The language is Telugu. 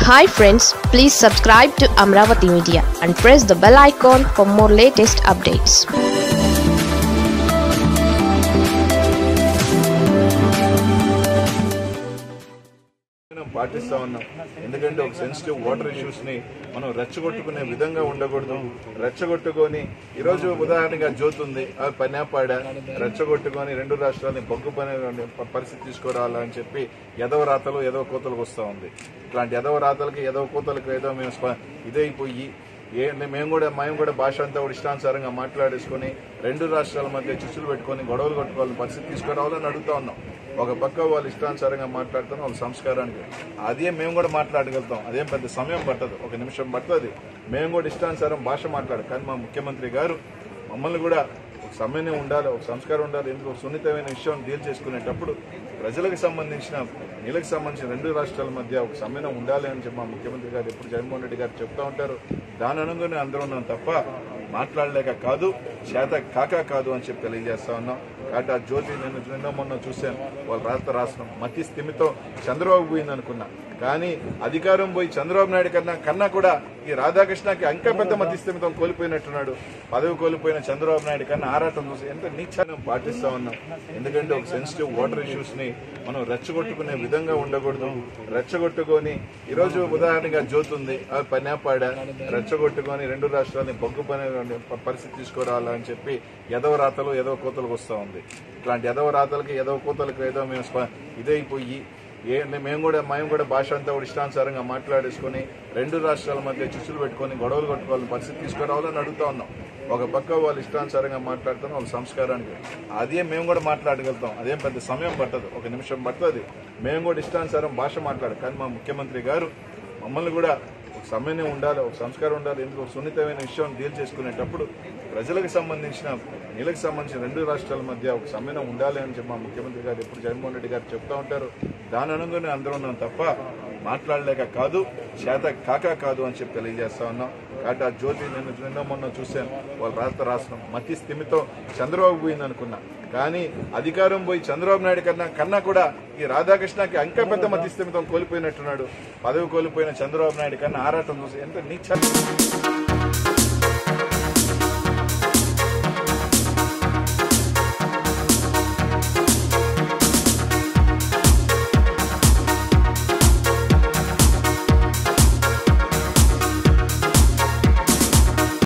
hi friends please subscribe to Amaravati media and press the bell icon for more latest updates మనం పాటిస్తా ఉన్నాం ఎందుకంటే ఒక సెన్సిటివ్ వాటర్ ఇష్యూస్ ని మనం రెచ్చగొట్టుకునే విధంగా ఉండకూడదు రెచ్చగొట్టుకొని ఈరోజు ఉదాహరణగా జ్యోతి ఉంది అది పన్యాపాడ రెచ్చగొట్టుకొని రెండు రాష్ట్రాలని బొగ్గు పని పరిస్థితి తీసుకురావాలని చెప్పి ఎదవ రాతలు ఎదవ కోతలకు వస్తా ఉంది ఇట్లాంటి ఎదవ రాతలకి ఎదవ కోతలకు ఏదో మేము స్ప- ఇదైపోయి ఏ మేము కూడా మేము కూడా భాష అంతా కూడా ఇష్టానుసారంగా మాట్లాడేసుకొని రెండు రాష్ట్రాల మధ్య చిచ్చులు పెట్టుకొని గొడవలు కొట్టుకోవాలని పరిస్థితి తీసుకురావాలని అడుగుతా ఉన్నాం ఒక పక్క వాళ్ళు ఇష్టానుసారంగా మాట్లాడుతాం వాళ్ళ సంస్కారానికి అదే మేము కూడా మాట్లాడగలుగుతాం అదేం పెద్ద సమయం పట్టదు ఒక నిమిషం పడుతుంది మేము కూడా ఇష్టానుసారం భాష మాట్లాడు కానీ మా ముఖ్యమంత్రి గారు మమ్మల్ని కూడా ఒక సమయం ఉండాలి ఒక సంస్కారం ఉండాలి ఎందుకు ఒక సున్నితమైన విషయం డీల్ చేసుకునేటప్పుడు ప్రజలకు సంబంధించిన నీళ్ళకి సంబంధించిన రెండు రాష్ట్రాల మధ్య ఒక సమయం ఉండాలి అని చెప్పి మా ముఖ్యమంత్రి గారు ఎప్పుడు జగన్మోహన్ రెడ్డి గారు చెప్తా ఉంటారు దాని అనుగుణంగా అందరూ ఉన్నాం తప్ప మాట్లాడలేక కాదు చేత కాక కాదు అని చెప్పి తెలియజేస్తా ఉన్నాం కాబట్టి ఆ జ్యోతి నేను నిన్న మొన్న చూశాను వాళ్ళు రాత రాష్ట్రం మతి స్థిమితో చంద్రబాబు పోయింది అనుకున్నా కానీ అధికారం పోయి చంద్రబాబు నాయుడు కన్నా కన్నా కూడా ఈ రాధాకృష్ణకి ఇంకా పెద్ద మతి స్థిమితం కోల్పోయినట్టున్నాడు పదవి కోల్పోయిన చంద్రబాబు నాయుడు కన్నా ఆరాటం చూసి ఎంత నీచాన్ని పాటిస్తా ఉన్నాం ఎందుకంటే ఒక సెన్సిటివ్ వాటర్ ఇష్యూస్ ని మనం రెచ్చగొట్టుకునే విధంగా ఉండకూడదు రెచ్చగొట్టుకొని ఈరోజు ఉదాహరణగా జ్యోతి ఉంది అది పన్యాపాడ రెచ్చగొట్టుకొని రెండు రాష్ట్రాలని బొగ్గు పని పరిస్థితి తీసుకురావాలని చెప్పి ఎదవ రాతలు ఎదవ కోతలకు వస్తా ఉంది ఇట్లాంటి ఎదవ రాతలకి ఎదవ కోతలకు ఏదో మేము స్ప- ఇదైపోయి ఏ మేము కూడా మేము కూడా భాష అంతా కూడా ఇష్టానుసారంగా మాట్లాడేసుకొని రెండు రాష్ట్రాల మధ్య చిచ్చులు పెట్టుకొని గొడవలు కొట్టుకోవాలని పరిస్థితి తీసుకురావాలని అడుగుతా ఉన్నాం ఒక పక్క వాళ్ళు ఇష్టానుసారంగా మాట్లాడతాం వాళ్ళ సంస్కారానికి అదే మేము కూడా మాట్లాడగలుగుతాం అదేం పెద్ద సమయం పట్టదు ఒక నిమిషం పడుతుంది మేము కూడా ఇష్టానుసారం భాష మాట్లాడు కానీ మా ముఖ్యమంత్రి గారు మమ్మల్ని కూడా ఒక సమయం ఉండాలి ఒక సంస్కారం ఉండాలి ఎందుకు ఒక సున్నితమైన విషయం డీల్ చేసుకునేటప్పుడు ప్రజలకు సంబంధించిన నీళ్ళకి సంబంధించిన రెండు రాష్ట్రాల మధ్య ఒక సమయం ఉండాలి అని చెప్పి మా ముఖ్యమంత్రి గారు ఎప్పుడు జగన్మోహన్ రెడ్డి గారు చెప్తా ఉంటారు దాని అనుగుణంగా అందరూ ఉన్నాం తప్ప మాట్లాడలేక కాదు చేత కాక కాదు అని చెప్పి తెలియజేస్తా ఉన్నాం కాబట్టి ఆ జ్యోతి నేను నిన్న మొన్న చూశాను వాళ్ళు రాత రాష్ట్రం మతి స్థిమితో చంద్రబాబు పోయింది అనుకున్నా కానీ అధికారం పోయి చంద్రబాబు నాయుడు కన్నా కన్నా కూడా ఈ రాధాకృష్ణకి ఇంకా పెద్ద మతి స్థిమితం కోల్పోయినట్టున్నాడు పదవి కోల్పోయిన చంద్రబాబు నాయుడు కన్నా ఆరాటం చూసి ఎంత నీచ